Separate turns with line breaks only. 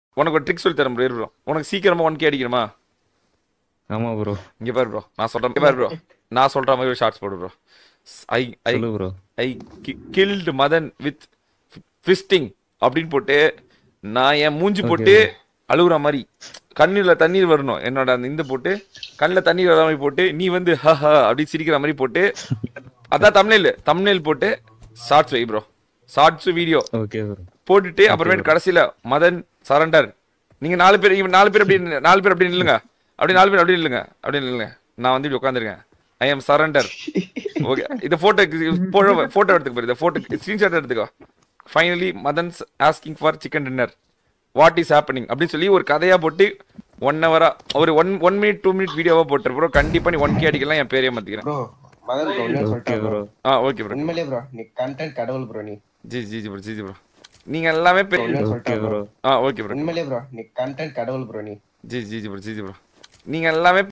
உனக்கு ஒரு ட்ரிக் சொல்லி தரேன் ப்ரோ ப்ரோ உனக்கு சீக்கிரமா ஒன் கே அடிக்கணுமா
ஆமா ப்ரோ
இங்க பாரு ப்ரோ நான் சொல்றேன் இங்க பாரு ப்ரோ நான் சொல்ற மாதிரி ஷார்ட்ஸ் போடு ப்ரோ ஐ ஐ
சொல்லு bro
I killed Madan with fisting அப்படின்னு போட்டு நான் என் மூஞ்சி போட்டு அழுகுற மாதிரி கண்ணுல தண்ணீர் வரணும் என்னோட அந்த இந்த போட்டு கண்ணுல தண்ணீர் வர மாதிரி போட்டு நீ வந்து ஹ ஹ அப்படி சிரிக்கிற மாதிரி போட்டு அதான் தமிழ்நெல் தமிழ்நெல் போட்டு ஷார்ட்ஸ் வை bro shorts video
okay bro
போட்டுட்டு அப்புறமேட்டு கடைசியில மதன் சரண்டர் நீங்க நாலு பேர் இவன் நாலு பேர் அப்படி நின்னு- நாலு பேர் அப்படி நில்லுங்க அப்படி நாலு பேர் அப்படி நில்லுங்க அப்படி நில்லுங்க நான் வந்து இப்படி உட்காந்துருக்கேன் ஐ எம் சரண்டர் ஓகே இந்த போட்டோ போட்டோ எடுத்துக்க பாரு இந்த போட்டோ ஸ்கிரீன்ஷாட் எடுத்துக்கோ finally Madan's asking for chicken dinner what is happening அப்படின்னு சொல்லி ஒரு கதையா போட்டு ஒன் ஹவரா ஒரு one one minute two minute வீடியோவா போட்டுரு ப்ரோ கண்டிப்பா நீ ஒன் கே அடிக்கலாம் என் பேரே மாத்திக்கிறேன்
ப்ரோ மதன் ப்ரோ என்ன
ஓகே
சொல்லிட்டேன்
bro
bro
ah okay bro
உண்மையிலே ப்ரோ நீ கண்டென்ட் கடவுள் ப்ரோ நீ
G G G bro G G bro நீங்க எல்லாமே பெரிய
என்ன
ஓகே
சொல்லிட்டேன்
bro
bro
ah okay bro
உண்மையிலே ப்ரோ நீ கண்டென்ட் கடவுள் ப்ரோ நீ
G G G bro G G bro நீங்க எல்லாமே